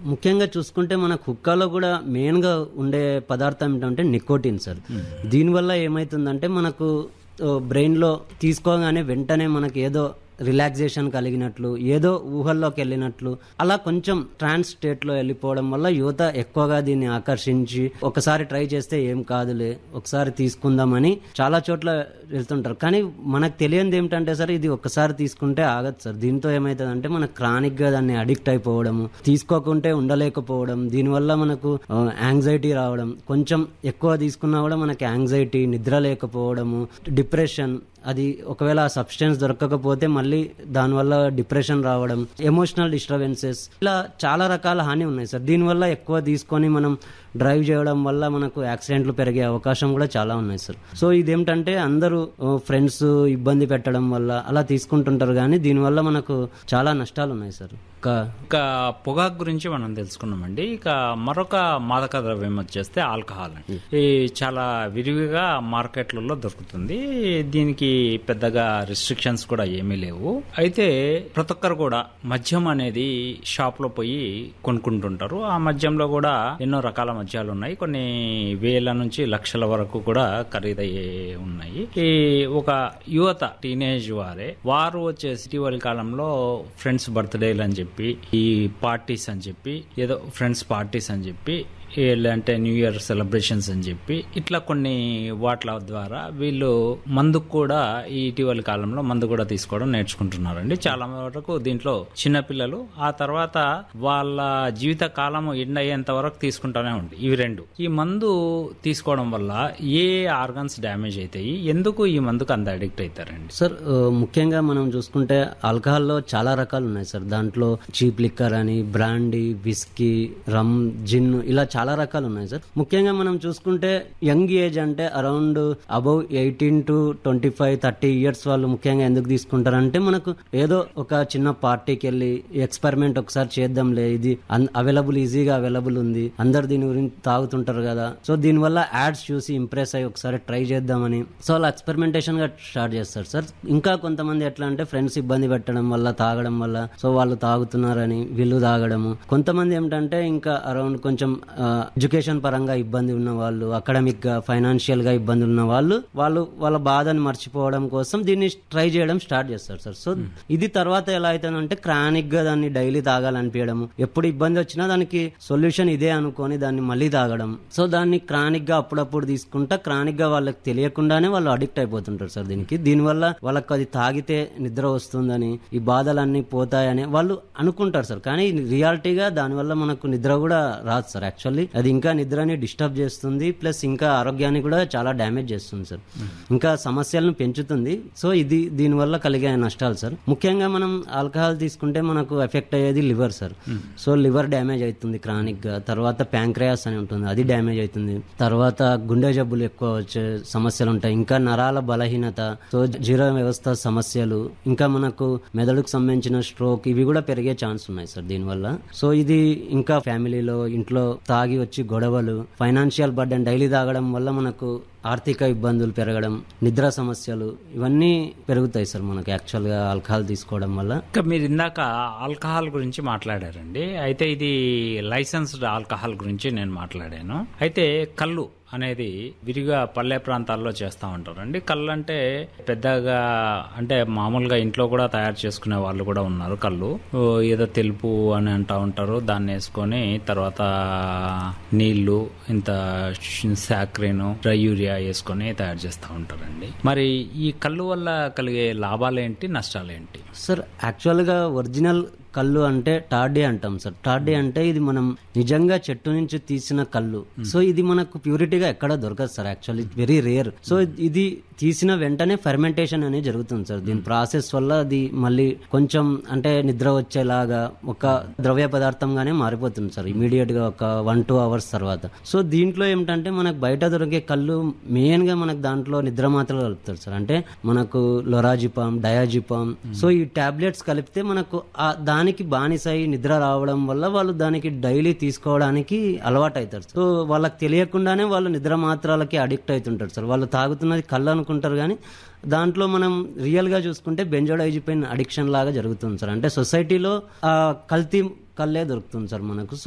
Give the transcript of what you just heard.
ముఖ్యంగా చూసుకుంటే మనకు హుక్కాలో కూడా మెయిన్ గా ఉండే పదార్థం ఏంటంటే నికోటిన్ సార్ దీనివల్ల ఏమైతుందంటే మనకు బ్రెయిన్ లో తీసుకోగానే వెంటనే మనకి ఏదో రిలాక్సేషన్ కలిగినట్లు ఏదో ఊహల్లోకి వెళ్ళినట్లు అలా కొంచెం ట్రాన్స్ స్టేట్ లో వెళ్ళిపోవడం వల్ల యువత ఎక్కువగా దీన్ని ఆకర్షించి ఒకసారి ట్రై చేస్తే ఏం కాదులే ఒకసారి తీసుకుందామని చాలా చోట్ల వెళ్తుంటారు కానీ మనకు తెలియంది ఏమిటంటే సార్ ఇది ఒక్కసారి తీసుకుంటే ఆగదు సార్ దీంతో ఏమవుతుందంటే మనకు క్రానిక్ గా దాన్ని అడిక్ట్ అయిపోవడము తీసుకోకుంటే ఉండలేకపోవడం దీనివల్ల మనకు యాంగ్జైటీ రావడం కొంచెం ఎక్కువ తీసుకున్నా కూడా మనకి యాంగ్జైటీ నిద్ర లేకపోవడము డిప్రెషన్ అది ఒకవేళ ఆ సబ్స్టెన్స్ దొరకకపోతే మళ్ళీ దానివల్ల డిప్రెషన్ రావడం ఎమోషనల్ డిస్టర్బెన్సెస్ ఇలా చాలా రకాల హాని ఉన్నాయి సార్ దీనివల్ల ఎక్కువ తీసుకొని మనం డ్రైవ్ చేయడం వల్ల మనకు యాక్సిడెంట్లు పెరిగే అవకాశం కూడా చాలా ఉన్నాయి సార్ సో ఇదేమిటంటే అందరూ ఫ్రెండ్స్ ఇబ్బంది పెట్టడం వల్ల అలా తీసుకుంటుంటారు కానీ దీనివల్ల మనకు చాలా నష్టాలు ఉన్నాయి సార్ ఒక ఇక పొగాకు గురించి మనం తెలుసుకున్నామండి ఇక మరొక మాదక ద్రవ్యం వచ్చేస్తే ఆల్కహాల్ అండి ఇది చాలా విరివిగా మార్కెట్లలో దొరుకుతుంది దీనికి పెద్దగా రిస్ట్రిక్షన్స్ కూడా ఏమీ లేవు అయితే ప్రతి ఒక్కరు కూడా మద్యం అనేది షాప్ లో పోయి కొనుక్కుంటుంటారు ఆ మద్యంలో కూడా ఎన్నో రకాల మద్యాలు ఉన్నాయి కొన్ని వేల నుంచి లక్షల వరకు కూడా ఖరీదయ్యే ఉన్నాయి ఈ ఒక యువత టీనేజ్ వారే వారు వచ్చేసి ఇటీవలి కాలంలో ఫ్రెండ్స్ బర్త్డేలు అని చెప్పి ఈ పార్టీస్ అని చెప్పి ఏదో ఫ్రెండ్స్ పార్టీస్ అని చెప్పి అంటే న్యూ ఇయర్ సెలబ్రేషన్స్ అని చెప్పి ఇట్లా కొన్ని వాట్ల ద్వారా వీళ్ళు మందుకు కూడా ఈ ఇటీవలి కాలంలో మందు కూడా తీసుకోవడం నేర్చుకుంటున్నారండి చాలా వరకు దీంట్లో చిన్నపిల్లలు ఆ తర్వాత వాళ్ళ జీవిత కాలం ఎండ్ అయ్యేంత వరకు తీసుకుంటూనే ఉంది ఇవి రెండు ఈ మందు తీసుకోవడం వల్ల ఏ ఆర్గన్స్ డ్యామేజ్ అవుతాయి ఎందుకు ఈ మందుకు అంత అడిక్ట్ అవుతారండి సార్ ఆ, ముఖ్యంగా మనం చూసుకుంటే ఆల్కహాల్లో చాలా రకాలు ఉన్నాయి సార్ దాంట్లో చీప్ లిక్కర్ అని బ్రాండీ విస్కీ రమ్ జిన్ ఇలా చాలా రకాలు ఉన్నాయి సార్ ముఖ్యంగా మనం చూసుకుంటే యంగ్ ఏజ్ అంటే around above eighteen to twenty five thirty years వాళ్ళు ముఖ్యంగా ఎందుకు తీసుకుంటారంటే మనకు ఏదో ఒక చిన్న పార్టీకి వెళ్ళి ఎక్స్పెరిమెంట్ ఒకసారి చేద్దాంలే ఇది అవైలబుల్ ఈజీగా అవైలబుల్ ఉంది అందరు దీని గురించి తాగుతుంటారు కదా సో దీనివల్ల యాడ్స్ చూసి ఇంప్రెస్ అయ్యి ఒకసారి ట్రై చేద్దామని సో అలా ఎక్స్పెరిమెంటేషన్ గా స్టార్ట్ చేస్తారు సార్ ఇంకా కొంతమంది ఎట్లా అంటే ఫ్రెండ్స్ ఇబ్బంది పెట్టడం వల్ల తాగడం వల్ల సో వాళ్ళు తాగుతున్నారని వీళ్ళు తాగడము కొంతమంది ఏమిటంటే ఇంకా అరౌండ్ కొంచెం ఎడ్యుకేషన్ పరంగా ఇబ్బంది ఉన్న వాళ్ళు అకాడమిక్ గా ఫైనాన్షియల్ గా ఇబ్బంది ఉన్న వాళ్ళు వాళ్ళు వాళ్ళ బాధని మర్చిపోవడం కోసం దీన్ని ట్రై చేయడం స్టార్ట్ చేస్తారు సార్ సో ఇది తర్వాత ఎలా అవుతుందంటే క్రానిక్ గా దాన్ని డైలీ తాగాలనిపించడం ఎప్పుడు ఇబ్బంది వచ్చినా దానికి సొల్యూషన్ ఇదే అనుకొని దాన్ని మళ్ళీ తాగడం సో దాన్ని క్రానిక్ గా అప్పుడప్పుడు తీసుకుంటా క్రానిక్ గా వాళ్ళకి తెలియకుండానే వాళ్ళు అడిక్ట్ అయిపోతుంటారు సార్ దీనికి దీనివల్ల వాళ్ళకి అది తాగితే నిద్ర వస్తుందని ఈ బాధలన్నీ పోతాయని వాళ్ళు అనుకుంటారు సార్ కానీ రియాలిటీగా దానివల్ల మనకు నిద్ర కూడా రాదు సార్ యాక్చువల్లీ అది ఇంకా నిద్రని డిస్టర్బ్ చేస్తుంది ప్లస్ ఇంకా ఆరోగ్యాన్ని కూడా చాలా డ్యామేజ్ చేస్తుంది సార్ ఇంకా సమస్యలను పెంచుతుంది సో ఇది దీనివల్ల కలిగే నష్టాలు సార్ ముఖ్యంగా మనం ఆల్కహాల్ తీసుకుంటే మనకు ఎఫెక్ట్ అయ్యేది liver sir so liver damage అవుతుంది క్రానిక్ గా తర్వాత ప్యాంక్రయాస్ అని ఉంటుంది అది డ్యామేజ్ అవుతుంది తర్వాత గుండె జబ్బులు ఎక్కువ వచ్చే సమస్యలు ఉంటాయి ఇంకా నరాల బలహీనత సో జీరో వ్యవస్థ సమస్యలు ఇంకా మనకు మెదడుకు సంబంధించిన స్ట్రోక్ ఇవి కూడా పెరిగే ఛాన్స్ ఉన్నాయి సార్ దీనివల్ల సో ఇది ఇంకా ఫ్యామిలీలో ఇంట్లో తాగి వచ్చి గొడవలు ఫైనాన్షియల్ బర్డెన్ డైలీ తాగడం వల్ల మనకు ఆర్థిక ఇబ్బందులు పెరగడం నిద్ర సమస్యలు ఇవన్నీ పెరుగుతాయి సార్ మనకు యాక్చువల్గా ఆల్కహాల్ తీసుకోవడం వల్ల ఇంకా మీరు ఇందాక ఆల్కహాల్ గురించి మాట్లాడారండి అయితే ఇది లైసెన్స్డ్ ఆల్కహాల్ గురించి నేను మాట్లాడాను అయితే కళ్ళు అనేది విరిగా పల్లె ప్రాంతాల్లో చేస్తూ ఉంటారండి కళ్ళు అంటే పెద్దగా అంటే మామూలుగా ఇంట్లో కూడా తయారు చేసుకునే వాళ్ళు కూడా ఉన్నారు కళ్ళు ఓ ఏదో తెలుపు అని అంటూ ఉంటారు దాన్ని వేసుకొని తర్వాత నీళ్లు ఇంత సాక్రిన్ డ్రై యూరియా వేసుకొని తయారు చేస్తూ ఉంటారండి మరి ఈ కళ్ళు వల్ల కలిగే లాభాలేంటి నష్టాలేంటి సార్ యాక్చువల్గా ఒరిజినల్ కళ్ళు అంటే టార్డీ అంటాం సార్ టార్డీ అంటే ఇది మనం నిజంగా చెట్టు నుంచి తీసిన కళ్ళు సో ఇది మనకు ప్యూరిటీగా ఎక్కడ దొరకదు sir actually very rare so ఇది తీసిన వెంటనే ఫెర్మెంటేషన్ అనేది జరుగుతుంది సార్ దీని ప్రాసెస్ వల్ల అది మళ్ళీ కొంచెం అంటే నిద్ర వచ్చేలాగా ఒక ద్రవ్య పదార్థంగానే మారిపోతుంది సార్ ఇమీడియట్ గా ఒక వన్ టూ అవర్స్ తర్వాత సో దీంట్లో ఏమిటంటే మనకు బయట దొరికే కళ్ళు మెయిన్ గా మనకు దాంట్లో నిద్ర మాత్రలు కలుపుతారు సార్ అంటే మనకు లొరాజిపామ్ డయాజిపామ్ సో ఈ టాబ్లెట్స్ కలిపితే మనకు ఆ దానికి బానిసై నిద్ర రావడం వల్ల వాళ్ళు దానికి డైలీ తీసుకోవడానికి అలవాటు అవుతారు సో వాళ్ళకి తెలియకుండానే వాళ్ళు నిద్ర మాత్రాలకి అడిక్ట్ అవుతుంటారు సార్ వాళ్ళు తాగుతున్నది కళ్ళు అనుకుంటారు కానీ దాంట్లో మనం రియల్ గా చూసుకుంటే బెంజోడైజిపైన్ అడిక్షన్ లాగా జరుగుతుంది సార్ అంటే సొసైటీలో ఆ కల్తీ కళ్ళే దొరుకుతుంది సార్ మనకు సో